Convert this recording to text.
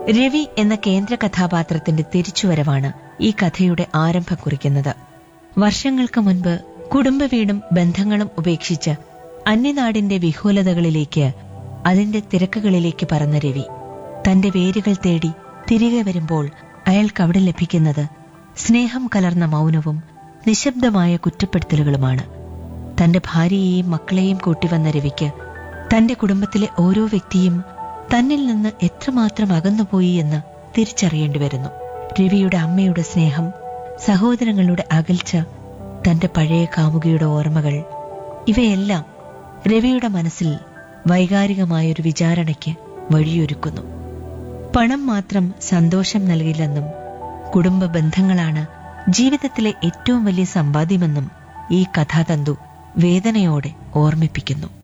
രവി എന്ന കേന്ദ്ര കഥാപാത്രത്തിന്റെ തിരിച്ചുവരവാണ് ഈ കഥയുടെ ആരംഭം കുറിക്കുന്നത് വർഷങ്ങൾക്ക് മുൻപ് കുടുംബവീടും ബന്ധങ്ങളും ഉപേക്ഷിച്ച് അന്യനാടിന്റെ വിഹുലതകളിലേക്ക് അതിന്റെ തിരക്കുകളിലേക്ക് പറന്ന രവി തന്റെ വേരുകൾ തേടി തിരികെ വരുമ്പോൾ അയാൾക്ക് അവിടെ ലഭിക്കുന്നത് സ്നേഹം കലർന്ന മൗനവും നിശബ്ദമായ കുറ്റപ്പെടുത്തലുകളുമാണ് തന്റെ ഭാര്യയെയും മക്കളെയും കൂട്ടിവന്ന രവിക്ക് തന്റെ കുടുംബത്തിലെ ഓരോ വ്യക്തിയും തന്നിൽ നിന്ന് എത്രമാത്രം അകന്നുപോയി എന്ന് തിരിച്ചറിയേണ്ടി വരുന്നു രവിയുടെ അമ്മയുടെ സ്നേഹം സഹോദരങ്ങളുടെ അകൽച്ച തന്റെ പഴയ കാമുകിയുടെ ഓർമ്മകൾ ഇവയെല്ലാം രവിയുടെ മനസ്സിൽ വൈകാരികമായൊരു വിചാരണയ്ക്ക് വഴിയൊരുക്കുന്നു പണം മാത്രം സന്തോഷം നൽകില്ലെന്നും കുടുംബ ബന്ധങ്ങളാണ് ജീവിതത്തിലെ ഏറ്റവും വലിയ സമ്പാദ്യമെന്നും ഈ കഥാതന്തു വേദനയോടെ ഓർമ്മിപ്പിക്കുന്നു